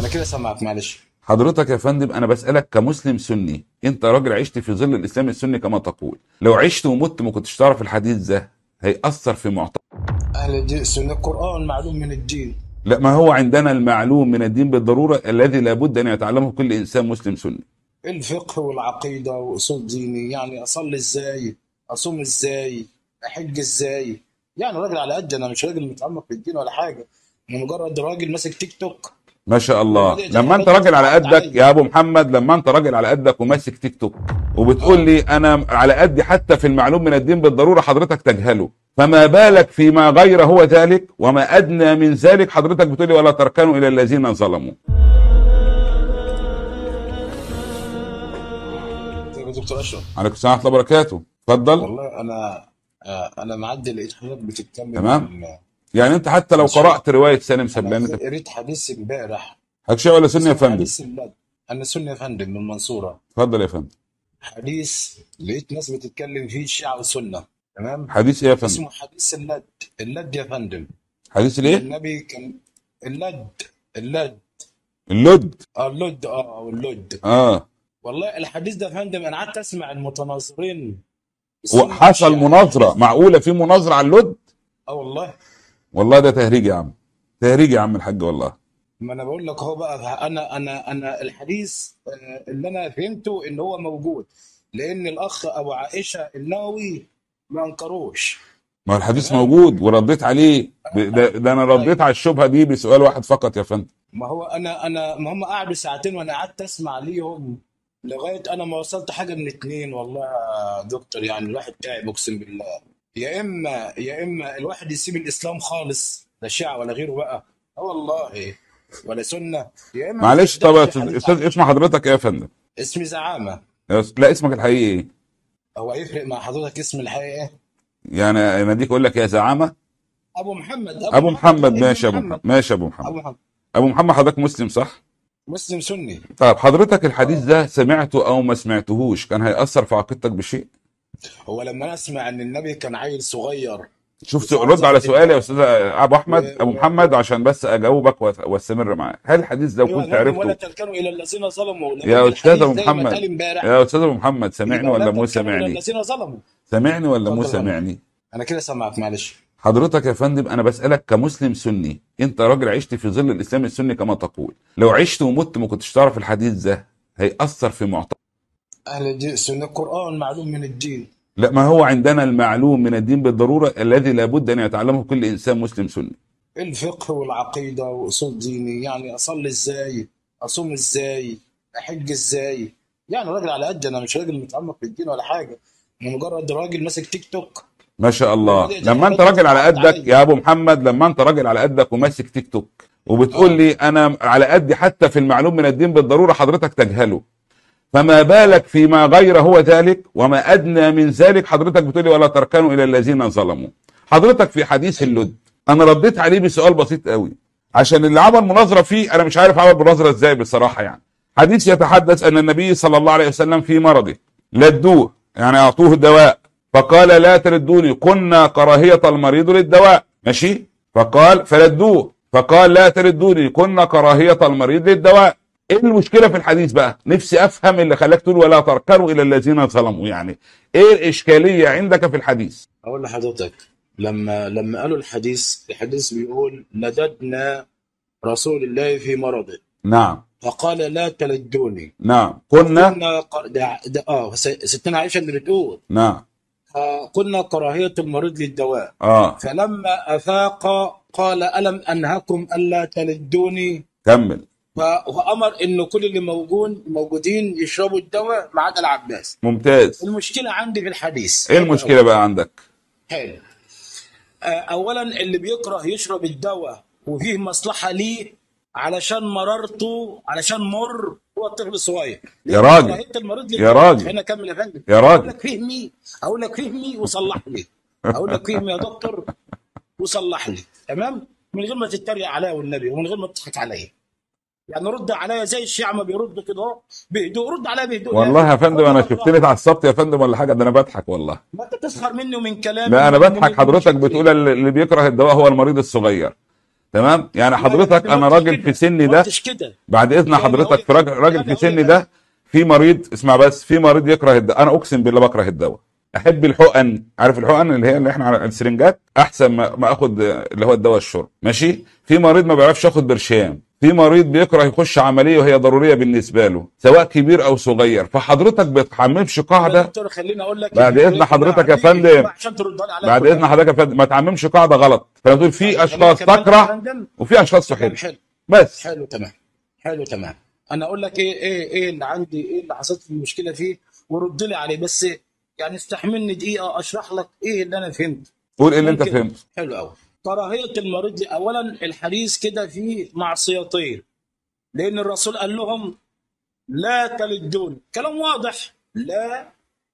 انا كده سامعك معلش حضرتك يا فندم انا بسالك كمسلم سني انت راجل عشت في ظل الاسلام السني كما تقول لو عشت ومت ما كنتش تعرف الحديث ده هيأثر في معتقد اهل الدين السنه القران معلوم من الدين لا ما هو عندنا المعلوم من الدين بالضروره الذي لابد ان يتعلمه كل انسان مسلم سني الفقه والعقيده واصول ديني يعني اصلي ازاي اصوم ازاي احج ازاي يعني راجل على قد انا مش راجل متعمق في الدين ولا حاجه انا مجرد راجل ماسك تيك توك ما شاء الله دي- دي لما انت حاجات راجل على بتتعود قدك عليا. يا ابو محمد لما انت راجل على قدك وماسك تيك توك وبتقول لي انا على قدي حتى في المعلوم من الدين بالضروره حضرتك تجهله فما بالك فيما غير هو ذلك وما ادنى من ذلك حضرتك بتقول لي ولا تركنوا الى الذين ظلموا يا دكتور اشرف عليكم السلام ورحمه الله وبركاته اتفضل والله انا آه، انا معدي لقيت حضرتك بتتكلم تمام. عن- يعني انت حتى لو ماشي. قرات روايه سالم سبلان انا انت قريت حديث امبارح حضرتك شيعي ولا سني يا اسمه فندم حديث اللد انا سني يا فندم من المنصوره اتفضل يا فندم حديث لقيت ناس بتتكلم فيه الشيعة والسنة تمام حديث ايه يا فندم اسمه حديث اللد اللد يا فندم حديث الايه النبي كان اللد اللد اللد اه اللد اه او اللد اه والله الحديث ده يا فندم انا قعدت اسمع المتناظرين السنة وحصل والشيعة. مناظره معقوله في مناظره على اللد اه والله والله ده تهريج يا عم تهريج يا عم الحاج والله ما انا بقول لك هو بقى انا انا انا الحديث آه، اللي انا فهمته ان هو موجود لان الاخ ابو عائشه النووي ما انكروش ما هو الحديث موجود ورديت عليه ب- ده, ده انا رديت على الشبهه دي بسؤال واحد فقط يا فندم ما هو انا انا ما هم قعدوا ساعتين وانا قعدت اسمع ليهم لغايه انا ما وصلت حاجه من اتنين والله يا دكتور يعني الواحد تعب اقسم بالله يا اما يا اما الواحد يسيب الاسلام خالص لا شيعه ولا غيره بقى اه والله ولا سنه يا اما ما معلش طب يا تصدقش استاذ حديث استاذ اسم حضرتك ايه يا فندم اسمي زعامه يا أس- لا اسمك الحقيقي ايه هو يفرق مع حضرتك اسم الحقيقي ايه؟ يعني اناديك اقول لك يا زعامه ابو محمد ابو محمد ابن ماشي يا ابو محمد ماشي يا ابو محمد ابو محمد ابو محمد حضرتك مسلم صح مسلم سني طيب حضرتك الحديث ده سمعته او ما سمعتهوش كان هيأثر في عقيدتك بشيء هو لما انا اسمع ان النبي كان عيل صغير شوف رد على سؤالي يا استاذ ابو احمد ابو محمد عشان بس اجاوبك وأ- واستمر معاك هل الحديث ده أيوة كنت يا فندم، ولا عرفته تركنوا الى الذين ظلموا لكن يا استاذ الحديث ابو زي ما محمد اتقال امبارح يا استاذ ابو محمد سامعني يبقى ولا لا مو تركنوا الى سامعني الذين ظلموا سامعني ولا مو اتفضل يا فندم. سامعني انا كده سامعك معلش حضرتك يا فندم انا بسألك كمسلم سني انت راجل عشت في ظل الاسلام السني كما تقول لو عشت ومت ما كنتش تعرف الحديث ده هيأثر في معتقد اهل الدين السنه القران معلوم من الدين لا ما هو عندنا المعلوم من الدين بالضرورة الذي لابد ان يتعلمه كل انسان مسلم سني الفقه والعقيده واصول ديني يعني اصلي ازاي اصوم ازاي احج ازاي يعني راجل على قد انا مش راجل متعمق في الدين ولا حاجه انا مجرد راجل ماسك تيك توك ما شاء الله دي- دي لما انت حاجات راجل على بتتعود قدك عليا. يا ابو محمد لما انت راجل على قدك وماسك تيك توك وبتقول لي انا على قدي حتى في المعلوم من الدين بالضرورة حضرتك تجهله فما بالك فيما غير هو ذلك وما ادنى من ذلك حضرتك بتقول لي ولا تركنوا الى الذين ظلموا حضرتك في حديث اللد انا رديت عليه بسؤال بسيط قوي عشان اللي عمل مناظره فيه انا مش عارف عمل مناظره ازاي بصراحه يعني حديث يتحدث ان النبي صلى الله عليه وسلم في مرضه لدوه يعني اعطوه الدواء فقال لا تردوني كنا كراهيه المريض للدواء ماشي فقال فلدوه فقال لا تردوني كنا كراهيه المريض للدواء ايه المشكله في الحديث بقى نفسي افهم اللي خلاك تقول ولا تركنوا الى الذين ظلموا يعني ايه الاشكاليه عندك في الحديث اقول لحضرتك لما لما قالوا الحديث الحديث بيقول لددنا رسول الله في مرضه نعم فقال لا تلدوني نعم كنا كنا قر... ده... ده... اه س- ستنا عائشه اللي بتقول نعم آه كنا كراهيه المريض للدواء اه فلما افاق قال الم انهكم الا تلدوني كمل ف... وامر انه كل اللي موجود موجودين يشربوا الدواء ما عدا العباس ممتاز المشكله عندي في الحديث ايه المشكله بقى عندك حلو آه، اولا اللي بيكره يشرب الدواء وفيه مصلحه ليه علشان مرارته علشان مر هو الطفل الصغير يا راجل. كراهية المريض يا للدواء. راجل. خلينا اكمل يا فندم يا راجل. اقول لك فهمي اقول لك فهمي وصلح لي اقول لك فهمي يا دكتور وصلح لي تمام من غير ما تتريق عليا والنبي ومن غير ما تضحك عليا يعني رد عليا زي الشيعة ما بيردوا كده اهو بهدوء رد عليا بهدوء والله يا فندم انا رد عليا. شفتني اتعصبت يا فندم ولا حاجه ده انا بضحك والله ما انت تسخر مني ومن كلامي لا انا ومن- بضحك ومن- حضرتك بتقول اللي بيكره الدواء هو المريض الصغير تمام يعني لا حضرتك ما انا قلتش راجل كده في سني ما ده قلتش كده بعد اذن يعني حضرتك هقول في راجل, راجل يعني في هقول سني لك ده في مريض اسمع بس في مريض يكره الدواء انا اقسم بالله بكره الدواء احب الحقن عارف الحقن اللي هي اللي احنا على السرنجات احسن ما, ما اخد اللي هو الدواء الشرب ماشي في مريض ما بيعرفش ياخد برشام في مريض بيكره يخش عمليه وهي ضروريه بالنسبه له سواء كبير او صغير فحضرتك بتحممش يا قاعده دكتور خليني اقول لك بعد اذن الحاجات اللي حضرتك يا عندي فندم عشان ترد عليا بعد كلها اذن حضرتك يا فندم ما تعممش قاعده غلط فلما تقول في طيب خليني اشخاص اكمل لك يا تكره فندم وفي اشخاص تمام تحب حلو بس حلو تمام حلو تمام انا اقول لك ايه ايه ايه اللي عندي ايه اللي حصلت لي المشكله فيه ورد لي عليه بس يعني استحملني دقيقه اشرح لك ايه اللي انا فهمت قول ايه اللي انت ممكن فهمته حلو قوي كراهيه المريض لي- اولا الحديث كده فيه معصيتين لان الرسول قال لهم لا تلدوني كلام واضح لا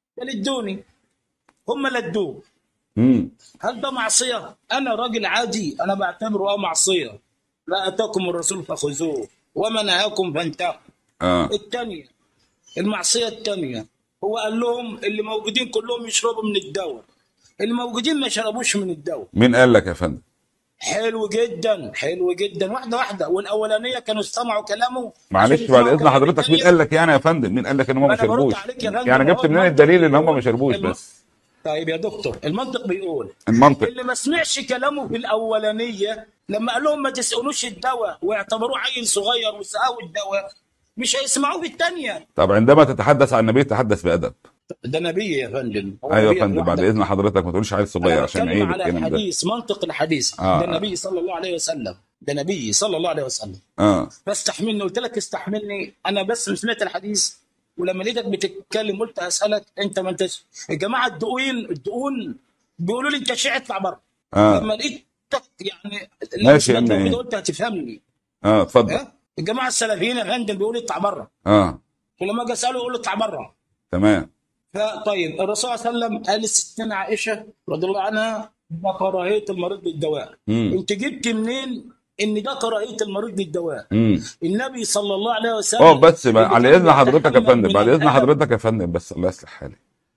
تلدوني هم لدوه امم هل ده معصيه انا راجل عادي انا بعتبره اه معصيه لا اتاكم الرسول فخذوه وما نهاكم فانتهوا اه الثانيه المعصيه الثانيه هو قال لهم اللي موجودين كلهم يشربوا من الدواء اللي موجودين ما شربوش من الدواء مين قال لك يا فندم حلو جدا حلو جدا واحده واحده والاولانيه كانوا استمعوا كلامه عشان معلش بعد يسمعوا اذن كلام حضرتك مين الثانيه قال لك يعني يا فندم مين قال لك ان هم ما ما انا برد شربوش عليك يا فندم يعني اهو جبت منين المنطق الدليل ان هم ما بيقول شربوش الم... بس طيب يا دكتور المنطق بيقول المنطق اللي ما سمعش كلامه في الاولانيه لما قال لهم ما تسالوش الدواء واعتبروه عيل صغير وسقوا الدواء مش هيسمعوه في الثانيه طب عندما تتحدث عن النبي تحدث بادب ده نبي يا فندم هو ايوه يا نبي فندم بعد لوحده اذن حضرتك ما تقولش عيل صغير انا عشان بتكلم عيب على الكلام ده الحديث منطق الحديث اه ده اه النبي صلى الله عليه وسلم ده نبي صلى الله عليه وسلم اه فاستحملني قلت لك استحملني انا بس سمعت الحديث ولما لقيتك بتتكلم قلت اسالك انت ما انتش الجماعه الدقون الدقون بيقولوا لي انت شيعي اطلع بره اه لما لقيتك يعني لابس ماشي يا بدله ابني وكده ايه قلت هتفهمني اه اتفضل ها الجماعه السلفيين يا فندم بيقولوا اطلع بره اه ولما اجي اساله يقول له اطلع بره تمام فطيب الرسول صلى الله عليه وسلم قال لستنا عائشه رضي الله عنها ده كراهيه المريض بالدواء امم انت جبت منين ان ده كراهيه المريض بالدواء امم النبي صلى الله عليه اه وسلم بس بقى اللي على كان اذن حضرتك يا بيتحمل فندم من بعد اذن الادب حضرتك يا فندم بس الله يصلح حالي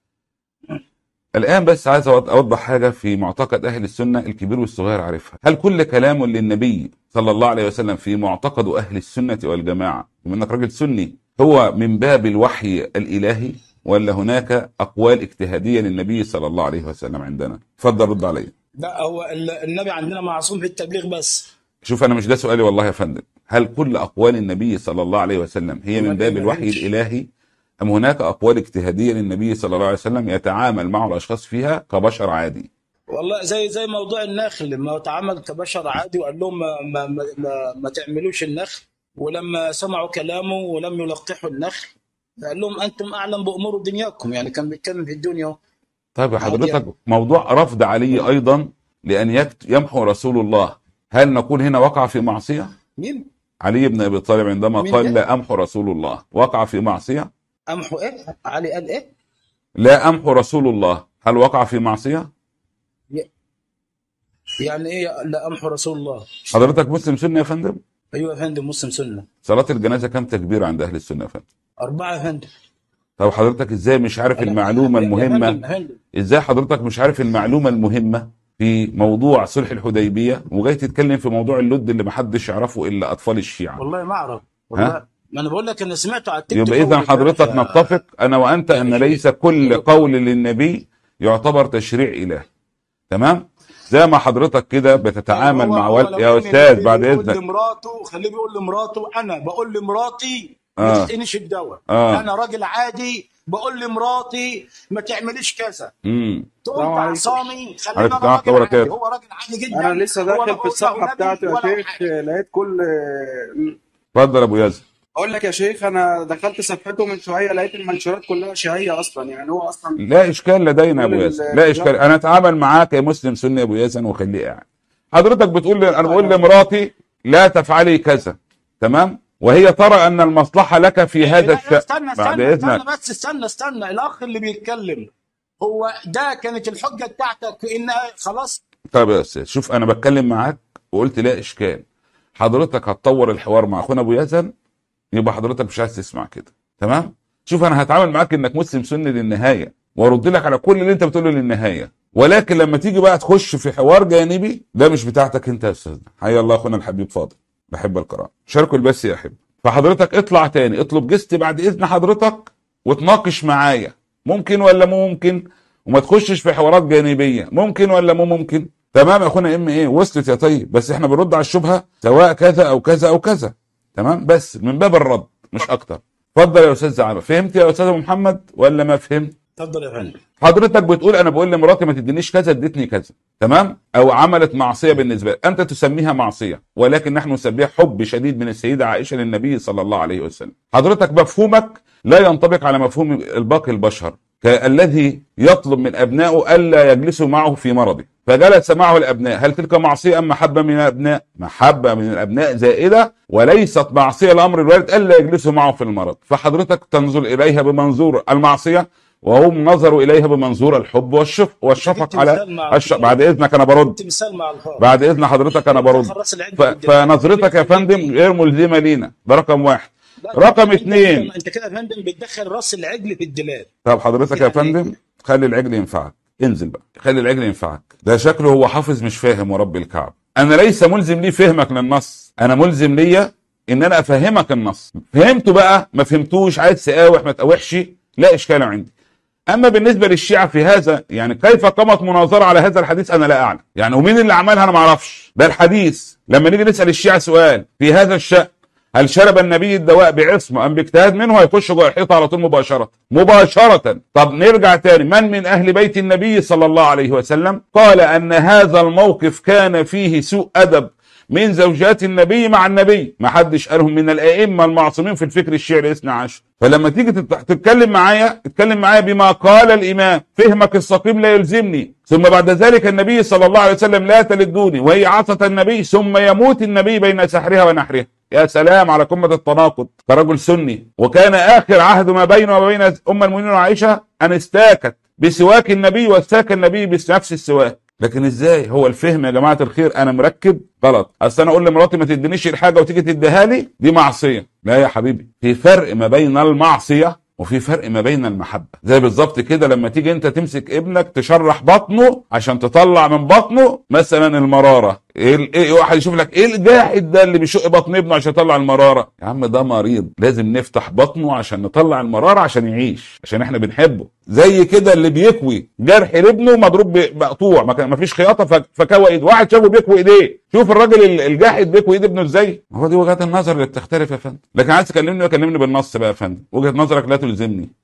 الآن بس عايز أوض- أوضح حاجة في معتقد أهل السنة الكبير والصغير عارفها هل كل كلام للنبي صلى الله عليه وسلم في معتقد أهل السنة والجماعة بما أنك راجل سني هو من باب الوحي الإلهي ولا هناك أقوال اجتهادية للنبي صلى الله عليه وسلم عندنا اتفضل رد علي لا هو ال- النبي عندنا معصوم في التبليغ بس شوف أنا مش ده سؤالي والله يا فندم هل كل أقوال النبي صلى الله عليه وسلم هي ما من باب الوحي تقبلش الإلهي أم هناك أقوال اجتهادية للنبي صلى الله عليه وسلم يتعامل معه الأشخاص فيها كبشر عادي والله زي زي موضوع النخل لما تعامل كبشر عادي وقال لهم ما ما ما, ما, ما تعملوش النخل ولما سمعوا كلامه ولم يلقحوا النخل قال لهم انتم اعلم بامور دنياكم يعني كان بيتكلم في الدنيا أهو. طيب يا عادي يعني حضرتك موضوع رفض علي أيضا لأن يكت- يمحو رسول الله هل نقول هنا وقع في معصية مين علي بن أبي طالب عندما مين قال ده لا أمحو رسول الله وقع في معصية امحو ايه علي قال ايه لا أمحو رسول الله هل وقع في معصية ي- يعني ايه لا امحو رسول الله حضرتك مسلم سنة يا فندم ايوه يا فندم مسلم سنه صلاة الجنازة كم تكبير عند أهل السنة يا فندم اربعه يا فندم طب حضرتك ازاي مش عارف لا المعلومة يا يا المهمة فندم يا فندم ازاي حضرتك مش عارف المعلومة المهمة في موضوع صلح الحديبية وجاي تتكلم في موضوع اللد اللي محدش يعرفه إلا أطفال الشيعة والله ما اعرف ها والله ما انا بقول لك انا سمعته على التيك توك يبقى إذا اول امبارح حضرتك يا نتفق أنا وأنت يا أن شيخ ليس كل قول للنبي يعتبر تشريع إله تمام زي ما حضرتك كده طيب بتتعامل هو مع هو ول... لو يا ان أستاذ النبي بعد بيقول إذنك لمراته خليه بيقول لمراته انا بقول لمراتي ما آه تسقينيش الدواء آه انا راجل عادي بقول لمراتي ما تعمليش كذا امم تقوم السلام عليكم تعصاني خليني عليكم انا السلام ورحمة الله راجل عادي وبركاته هو راجل عادي انا جدا لسه ولا داخل في بقول له الصفحه نبي بتاعته يا ولا شيخ حاجه لقيت كل اتفضل يا أبو يزن اقول لك يا شيخ انا دخلت صفحته من شويه لقيت المنشورات كلها شيعيه اصلا يعني هو اصلا لا إشكال لدينا يا كل أبو يزن لا إشكال الكلام أنا أتعامل معاك يا مسلم سني يا أبو يزن وخليه قاعد حضرتك بتقول لي أنا بقول طيب لمراتي لا تفعلي كذا تمام وهي ترى أن المصلحة لك في لا هذا لا الشأن استنى بعد استنى استنى إذنك بس استنى استنى الاخ اللي بيتكلم هو ده كانت الحجه بتاعتك انها خلاص طيب يا أستاذ شوف أنا بتكلم معاك وقلت لا إشكال حضرتك هتطور الحوار مع أخونا أبو يزن يبقى حضرتك مش عايز تسمع كده تمام شوف انا هتعامل معاك انك مسلم سني للنهايه وارد لك على كل اللي انت بتقوله للنهايه ولكن لما تيجي بقى تخش في حوار جانبي ده مش بتاعتك انت يا استاذنا حيا الله اخونا الحبيب فاضل بحب القراءه شاركوا البث يا احب فحضرتك اطلع تاني اطلب جست بعد اذن حضرتك وتناقش معايا ممكن ولا مو ممكن وما تخشش في حوارات جانبيه ممكن ولا مو ممكن تمام يا اخونا ام ايه وصلت يا طيب بس احنا بنرد على الشبهه سواء كذا او كذا او كذا تمام بس من باب الرد مش اكتر اتفضل يا استاذ زعامه فهمت يا استاذ أبو محمد ولا ما فهمت اتفضل يا فندم حضرتك بتقول انا بقول لمراتي ما تدينيش كذا ادتني كذا تمام او عملت معصيه بالنسبه لك انت تسميها معصيه ولكن نحن نسميها حب شديد من السيده عائشه للنبي صلى الله عليه وسلم حضرتك مفهومك لا ينطبق على مفهوم الباقي البشر كالذي يطلب من ابنائه الا يجلسوا معه في مرضه فجلس معه الابناء هل تلك معصيه ام محبه من الابناء محبه من الابناء زائده وليست معصيه لامر الوالد الا يجلسوا معه في المرض فحضرتك تنظر اليها بمنظور المعصيه وهم نظروا اليها بمنظور الحب والشفق والشفق على الش... بعد اذنك انا برد انت مثال مع الفار بعد اذن حضرتك انا برد خلاص العلم ف... فنظرتك يا فندم غير ملزمه لينا ده رقم واحد لا، رقم أنت- اتنين. انت كده يا فندم بتدخل راس العجل في الدلال طب حضرتك يا فندم خلي العجل ينفعك انزل بقى خلي العجل ينفعك ده شكله هو حافظ مش فاهم ورب الكعب انا ليس ملزم لي فهمك للنص انا ملزم ليا ان انا افهمك النص فهمته بقى ما فهمتوش عايز تقاوح ما تقاوحش لا اشكال عندي اما بالنسبه للشيعه في هذا يعني كيف قامت مناظره على هذا الحديث انا لا اعلم يعني ومين اللي عملها انا ما اعرفش ده الحديث لما نيجي نسال الشيعه سؤال في هذا الشان هل شرب النبي الدواء بعصمه ام باجتهاد منه هيخش جوه الحيطه على طول مباشره مباشره طب نرجع تاني من من اهل بيت النبي صلى الله عليه وسلم قال ان هذا الموقف كان فيه سوء ادب من زوجات النبي مع النبي ما حدش قالهم من الائمه المعصومين في الفكر الشيعي الاثنى عشر فلما تيجي تت- تتكلم معايا اتكلم معايا بما قال الامام فهمك السقيم لا يلزمني ثم بعد ذلك النبي صلى الله عليه وسلم لا تلدوني وهي عصا النبي ثم يموت النبي بين سحرها ونحرها يا سلام على قمة التناقض كرجل سني وكان آخر عهد ما بينه وبين أم المؤمنين عائشة أن استاكت بسواك النبي واستاك النبي بنفس السواك لكن ازاي هو الفهم يا جماعه الخير انا مركب غلط اصل انا اقول لمراتي ما تدينيش الحاجه وتيجي تديها لي دي معصيه لا يا حبيبي في فرق ما بين المعصيه وفي فرق ما بين المحبه زي بالظبط كده لما تيجي انت تمسك ابنك تشرح بطنه عشان تطلع من بطنه مثلا المراره ايه ال- ايه واحد يشوف لك ايه الجاحد ده اللي بيشق بطن ابنه عشان يطلع المراره يا عم ده مريض لازم نفتح بطنه عشان نطلع المراره عشان يعيش عشان احنا بنحبه زي كده اللي بيكوي جرح لابنه مضروب ب- مقطوع ما كان- ما فيش خياطه ف- فكوى ايده واحد شافه بيكوي ايديه شوف الراجل ال- الجاحد بيكوي ايد ابنه ازاي هو دي وجهات النظر اللي بتختلف يا فندم لكن عايز تكلمني كلمني بالنص بقى يا فندم وجهه نظرك لا تلزمني